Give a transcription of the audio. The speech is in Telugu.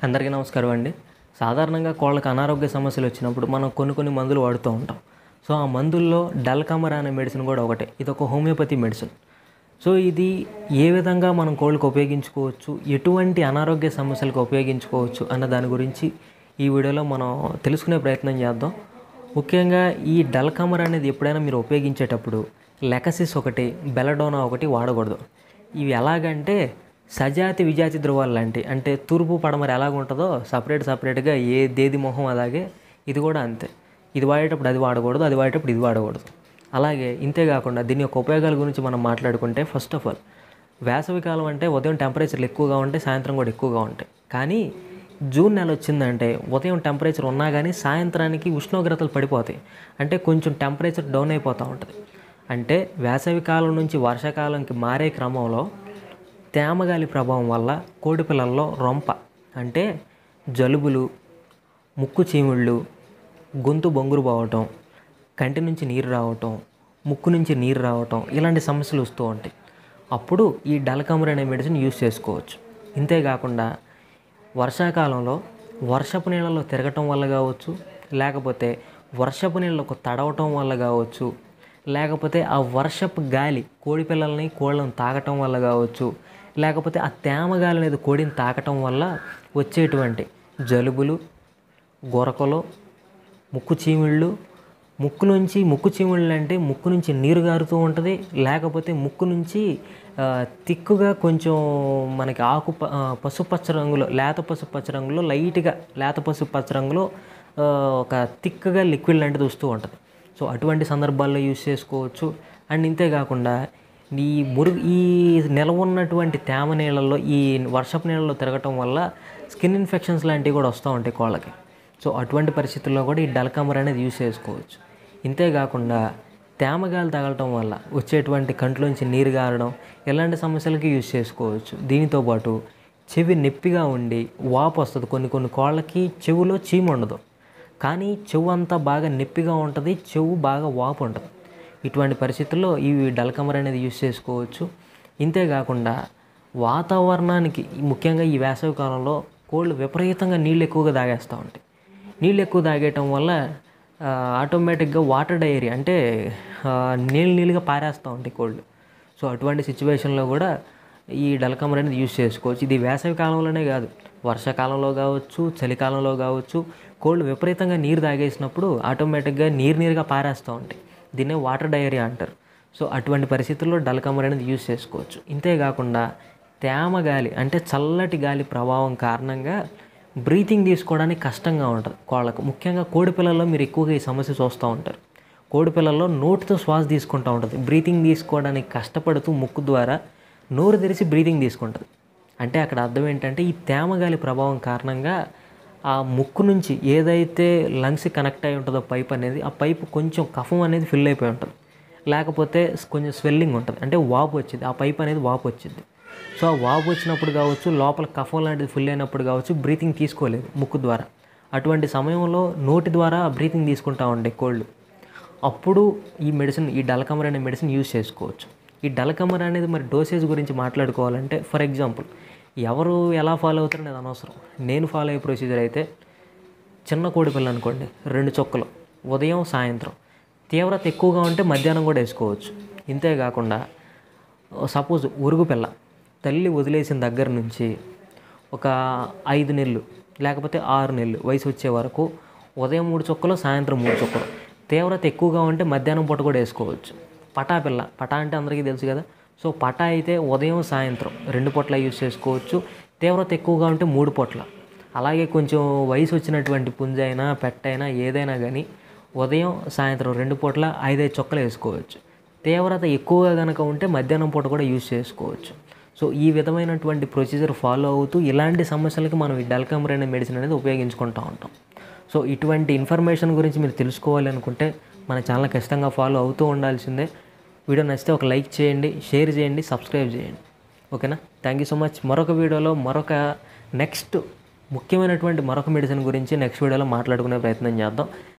అందరికీ నమస్కారం అండి సాధారణంగా కోళ్ళకి అనారోగ్య సమస్యలు వచ్చినప్పుడు మనం కొన్ని కొన్ని మందులు వాడుతూ ఉంటాం సో ఆ మందుల్లో డల్కమరా అనే మెడిసిన్ కూడా ఒకటే ఇది ఒక హోమియోపతి మెడిసిన్ సో ఇది ఏ విధంగా మనం కోళ్ళకు ఉపయోగించుకోవచ్చు ఎటువంటి అనారోగ్య సమస్యలకు ఉపయోగించుకోవచ్చు అన్న దాని గురించి ఈ వీడియోలో మనం తెలుసుకునే ప్రయత్నం చేద్దాం ముఖ్యంగా ఈ డల్కమర్ అనేది ఎప్పుడైనా మీరు ఉపయోగించేటప్పుడు లెకసిస్ ఒకటి బెలడోనా ఒకటి వాడకూడదు ఇవి ఎలాగంటే సజాతి విజాతి ధృవాలు లాంటి అంటే తూర్పు పడమర ఎలాగ ఉంటుందో సపరేట్ సపరేట్గా ఏ దేది మొహం అలాగే ఇది కూడా అంతే ఇది వాడేటప్పుడు అది వాడకూడదు అది వాడేటప్పుడు ఇది వాడకూడదు అలాగే ఇంతే కాకుండా దీని యొక్క ఉపయోగాల గురించి మనం మాట్లాడుకుంటే ఫస్ట్ ఆఫ్ ఆల్ వేసవికాలం అంటే ఉదయం టెంపరేచర్లు ఎక్కువగా ఉంటాయి సాయంత్రం కూడా ఎక్కువగా ఉంటాయి కానీ జూన్ నెల వచ్చిందంటే ఉదయం టెంపరేచర్ ఉన్నా కానీ సాయంత్రానికి ఉష్ణోగ్రతలు పడిపోతాయి అంటే కొంచెం టెంపరేచర్ డౌన్ అయిపోతూ ఉంటుంది అంటే వేసవికాలం నుంచి వర్షాకాలంకి మారే క్రమంలో తేమగాలి ప్రభావం వల్ల కోడి పిల్లల్లో రొంప అంటే జలుబులు ముక్కు చీముళ్ళు గొంతు బొంగురు పోవటం కంటి నుంచి నీరు రావటం ముక్కు నుంచి నీరు రావటం ఇలాంటి సమస్యలు వస్తూ ఉంటాయి అప్పుడు ఈ డల్కమర్ అనే మెడిసిన్ యూస్ చేసుకోవచ్చు ఇంతేకాకుండా వర్షాకాలంలో వర్షపు నీళ్ళలో తిరగటం వల్ల కావచ్చు లేకపోతే వర్షపు నీళ్ళకు తడవటం వల్ల కావచ్చు లేకపోతే ఆ వర్షపు గాలి కోడి పిల్లల్ని కోళ్ళను తాకటం వల్ల కావచ్చు లేకపోతే ఆ తేమ గాలి అనేది కోడిని తాకటం వల్ల వచ్చేటువంటి జలుబులు గొరకలు ముక్కు చీమిళ్ళు ముక్కు నుంచి ముక్కు చీమిళ్ళు అంటే ముక్కు నుంచి నీరు గారుతూ ఉంటుంది లేకపోతే ముక్కు నుంచి ఆ, తిక్కుగా కొంచెం మనకి ఆకు ప- ఆ, పసుపచ్చ రంగులో లేత పసుపచ్చ రంగులో లైట్గా లేత పసుపచ్చ రంగులో ఆ, ఒక తిక్కుగా లిక్విడ్ లాంటిది వస్తూ ఉంటుంది సో అటువంటి సందర్భాల్లో యూస్ చేసుకోవచ్చు అండ్ ఇంతే కాకుండా ఈ మురుగు ఈ నిలవ ఉన్నటువంటి తేమ నీళ్ళల్లో ఈ వర్షపు నీళ్ళలో తిరగటం వల్ల స్కిన్ ఇన్ఫెక్షన్స్ లాంటివి కూడా వస్తూ ఉంటాయి కోళ్ళకి సో అటువంటి పరిస్థితుల్లో కూడా ఈ డల్కమర్ అనేది యూస్ చేసుకోవచ్చు ఇంతే కాకుండా తేమగాలి తగలటం వల్ల వచ్చేటువంటి కంట్లోంచి నీరు గారడం ఇలాంటి సమస్యలకి యూస్ చేసుకోవచ్చు దీనితో పాటు చెవి నొప్పిగా ఉండి వాపు వస్తుంది కొన్ని కొన్ని కోళ్ళకి చెవులో చీమ ఉండదు కానీ చెవు అంతా బాగా నొప్పిగా ఉంటుంది చెవు బాగా వాపు ఉంటుంది ఇటువంటి పరిస్థితుల్లో ఈ డల్కమర్ అనేది యూస్ చేసుకోవచ్చు ఇంతే కాకుండా వాతావరణానికి ముఖ్యంగా ఈ వేసవి కాలంలో కోళ్ళు విపరీతంగా నీళ్ళు ఎక్కువగా తాగేస్తూ ఉంటాయి నీళ్ళు ఎక్కువ తాగేయటం వల్ల ఆ, ఆటోమేటిక్గా వాటర్ డైరీ అంటే ఆ, నీళ్ళు నీళ్ళుగా పారేస్తూ ఉంటాయి కోళ్ళు సో అటువంటి సిచ్యువేషన్లో కూడా ఈ డల్కమర్ అనేది యూస్ చేసుకోవచ్చు ఇది వేసవి కాలంలోనే కాదు వర్షాకాలంలో కావచ్చు చలికాలంలో కావచ్చు కోళ్ళు విపరీతంగా నీరు తాగేసినప్పుడు ఆటోమేటిక్గా నీరు నీరుగా పారేస్తూ ఉంటాయి దీన్నే వాటర్ డైరీ అంటారు సో అటువంటి పరిస్థితుల్లో డల్కమర్ అనేది యూస్ చేసుకోవచ్చు ఇంతే కాకుండా తేమ గాలి అంటే చల్లటి గాలి ప్రభావం కారణంగా బ్రీతింగ్ తీసుకోవడానికి కష్టంగా ఉంటుంది కోళ్ళకు ముఖ్యంగా కోడి పిల్లల్లో మీరు ఎక్కువగా ఈ సమస్య చూస్తూ ఉంటారు కోడి పిల్లల్లో నోటితో శ్వాస తీసుకుంటూ ఉంటుంది బ్రీతింగ్ తీసుకోవడానికి కష్టపడుతూ ముక్కు ద్వారా నోరు తెరిచి బ్రీతింగ్ తీసుకుంటుంది అంటే అక్కడ అర్థం ఏంటంటే ఈ తేమగాలి ప్రభావం కారణంగా ఆ ముక్కు నుంచి ఏదైతే లంగ్స్ కనెక్ట్ అయి ఉంటుందో పైప్ అనేది ఆ పైప్ కొంచెం కఫం అనేది ఫిల్ అయిపోయి ఉంటుంది లేకపోతే కొంచెం స్వెల్లింగ్ ఉంటుంది అంటే వాపు వచ్చింది ఆ పైప్ అనేది వాపు వచ్చింది సో ఆ వాపు వచ్చినప్పుడు కావచ్చు లోపల కఫం లాంటిది ఫుల్ అయినప్పుడు కావచ్చు బ్రీతింగ్ తీసుకోలేదు ముక్కు ద్వారా అటువంటి సమయంలో నోటి ద్వారా బ్రీతింగ్ తీసుకుంటా ఉండే కోళ్ళు అప్పుడు ఈ మెడిసిన్ ఈ డల్కమర్ అనే మెడిసిన్ యూజ్ చేసుకోవచ్చు ఈ డల్కమర్ అనేది మరి డోసేజ్ గురించి మాట్లాడుకోవాలంటే ఫర్ ఎగ్జాంపుల్ ఎవరు ఎలా ఫాలో అవుతారో అనేది అనవసరం నేను ఫాలో అయ్యే ప్రొసీజర్ అయితే చిన్న కోడి పిల్ల అనుకోండి రెండు చొక్కలు ఉదయం సాయంత్రం తీవ్రత ఎక్కువగా ఉంటే మధ్యాహ్నం కూడా వేసుకోవచ్చు ఇంతే కాకుండా సపోజ్ ఉరుగు పిల్ల తల్లి వదిలేసిన దగ్గర నుంచి ఒక ఐదు నెలలు లేకపోతే ఆరు నెలలు వయసు వచ్చే వరకు ఉదయం మూడు చొక్కలు సాయంత్రం మూడు చొక్కలు తీవ్రత ఎక్కువగా ఉంటే మధ్యాహ్నం పూట కూడా వేసుకోవచ్చు పటా పిల్ల పటా అంటే అందరికీ తెలుసు కదా సో పటా అయితే ఉదయం సాయంత్రం రెండు పూట్ల యూజ్ చేసుకోవచ్చు తీవ్రత ఎక్కువగా ఉంటే మూడు పూట్ల అలాగే కొంచెం వయసు వచ్చినటువంటి పుంజ అయినా పెట్ట అయినా ఏదైనా కానీ ఉదయం సాయంత్రం రెండు పూట్ల ఐదైదు చొక్కలు వేసుకోవచ్చు తీవ్రత ఎక్కువగా కనుక ఉంటే మధ్యాహ్నం పూట కూడా యూజ్ చేసుకోవచ్చు సో ఈ విధమైనటువంటి ప్రొసీజర్ ఫాలో అవుతూ ఇలాంటి సమస్యలకి మనం ఈ డల్కమర్ అనే మెడిసిన్ అనేది ఉపయోగించుకుంటూ ఉంటాం సో ఇటువంటి ఇన్ఫర్మేషన్ గురించి మీరు తెలుసుకోవాలి అనుకుంటే మన ఛానల్ ఖచ్చితంగా ఫాలో అవుతూ ఉండాల్సిందే వీడియో నచ్చితే ఒక లైక్ చేయండి షేర్ చేయండి సబ్స్క్రైబ్ చేయండి ఓకేనా థ్యాంక్ యూ సో మచ్ మరొక వీడియోలో మరొక నెక్స్ట్ ముఖ్యమైనటువంటి మరొక మెడిసిన్ గురించి నెక్స్ట్ వీడియోలో మాట్లాడుకునే ప్రయత్నం చేద్దాం